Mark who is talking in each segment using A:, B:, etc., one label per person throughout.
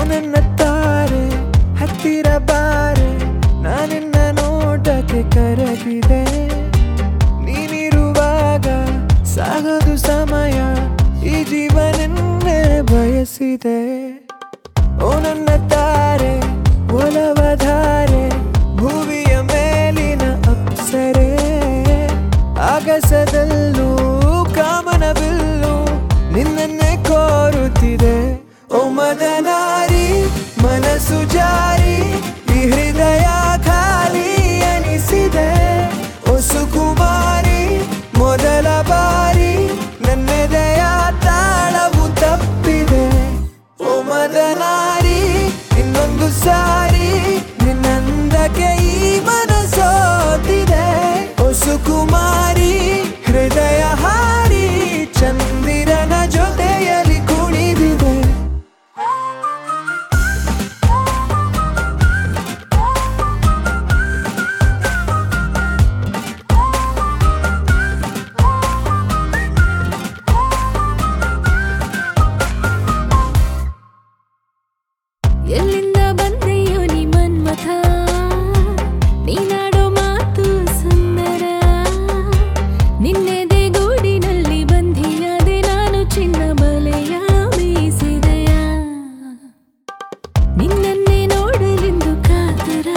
A: ನನ್ನ ತಾರೆ ಹತ್ತಿರ ಬಾರೆ ನಾನಿನ್ನ ನೋಟಕ್ಕೆ ಕರಗಿದೆ ನೀನಿರುವಾಗ ಸಾಗದು ಸಮಯ ಈ ಜೀವನನ್ನೇ ಬಯಸಿದೆ ಓ ನನ್ನ ತಾರೆ ಒಲವಧಾರೆ ಭುವಿಯ ಮೇಲಿನ ಅಪ್ಸರೆ ಆಗಸದಲ್ಲೂ ಕಾಮನ ಬಿಲ್ಲು ನಿನ್ನನ್ನೇ ಕೋರುತ್ತಿದೆ ಓ ಮದನಾರಿ ಮನಸ್ಸು ಜಾರಿ ಈ ಹೃದಯ ಖಾಲಿ ಅನಿಸಿದೆ ಓ ಸುಕುಮಾರಿ ಮೊದಲ ಬಾರಿ ನನ್ನೆದೆಯ ತಾಳವು ತಪ್ಪಿದೆ ಓ ಮದನಾರಿ ಇನ್ನೊಂದು ಸಾರಿ ನಿನ್ನಂದಕ್ಕೆ ಈ ಮನಸೋತಿದೆ ಓ ಸುಕುಮಾರಿ ಹೃದಯ ಹಾರಿ ಚಂದಿರನ ಜೊತೆಯಲ್ಲಿ ಕುಣಿದಿದೆ
B: ಎಲ್ಲಿಂದ ಬಂದೆಯೋ ನೀ ಮನ್ಮಥ ನೀನಾಡೋ ಮಾತು ಸುಂದರ ನಿನ್ನೆದೆ ಗೂಡಿನಲ್ಲಿ ಬಂಧಿಯಾದೆ ನಾನು ಚಿನ್ನ ಬಲೆಯ ಬೀಸಿದೆಯ ನಿನ್ನನ್ನೇ ನೋಡಲೆಂದು ಕಾತರ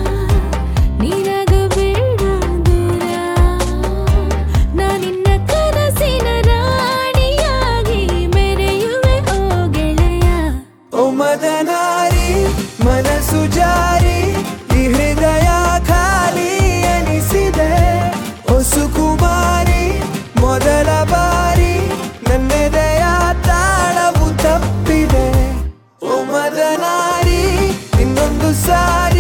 B: ನೀನಾಗಬೇಡ ದೂರ ನಾನಿನ್ನ ಕನಸಿನ ರಾಣಿಯಾಗಿ ಮೆರೆಯುವೆ ಓ ಗೆಳೆಯ
A: ಓ ಮದನಾರಿ ಮನಸ್ಸು ಜಾರಿ ಈ ಹೃದಯ ಖಾಲಿ ಅನಿಸಿದೆ ಓ ಸುಕುಮಾರಿ ಮೊದಲ ಬಾರಿ ನನ್ನೆದೆಯ ತಾಳವು ತಪ್ಪಿದೆ ಓ ಮದನಾರಿ ಇನ್ನೊಂದು ಸಾರಿ